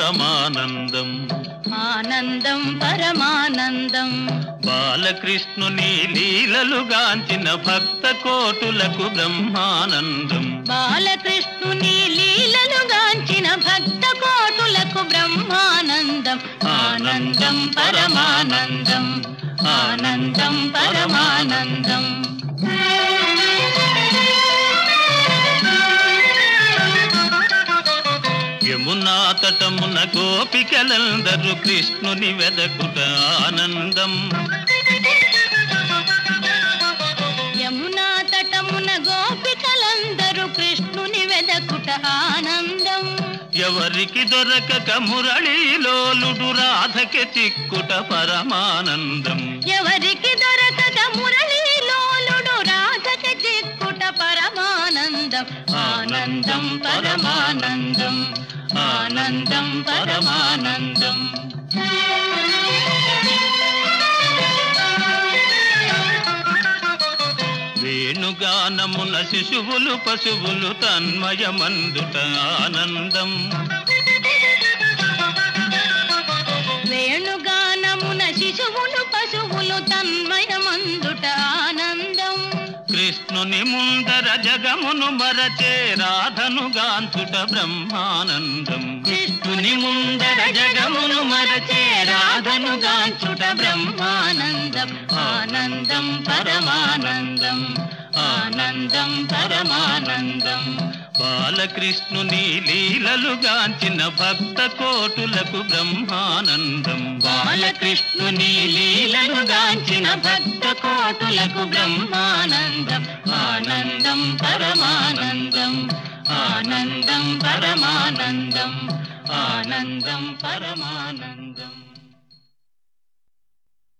పరమానందం ఆనందం పరమానందం బాలకృష్ణుని లీలలు గాంచిన భక్త కోటులకు బ్రహ్మానందం బాలకృష్ణుని లీలలు గాంచిన భక్త కోటులకు బ్రహ్మానందం ఆనందం పరమానందం ఆనందం పరమానందం యమునా తటమున గోపికలందరూ కృష్ణుని వెదకుట ఆనందం యమునా తటమున గోపికలందరూ కృష్ణుని వెదకుట ఆనందం ఎవరికి దొరకక మురళీలోలుడు రాధకి చిక్కుట పరమానందం ఎవరికి దొరకక మురళీలోలుడు రాధకి చిక్కుట పరమానందం ఆనందం పరమానందం ఆనందం పరమానందం వేణుగానమున శిశువులు పశువులు తన్మయమందుట ఆనందం వేణుగానమున శిశువులు పశువులు తన్మయమందుట ఆనందం కృష్ణుని ముందర జగమును మరచే రాధను గాంచుట బ్రహ్మానందం కృష్ణుని ముందర జగమును మరచే రాధను గాంచుట బ్రహ్మానందం ఆనందం పరమానందం ఆనందం పరమానందం బాలకృష్ణుని లీలలు గాంచిన భక్త కోటులకు బ్రహ్మానందం బాలకృష్ణుని లీలను గాంచిన భక్త కోటులకు బ్రహ్మానందం ఆనందం పరమానందం ఆనందం పరమానందం ఆనందం పరమానందం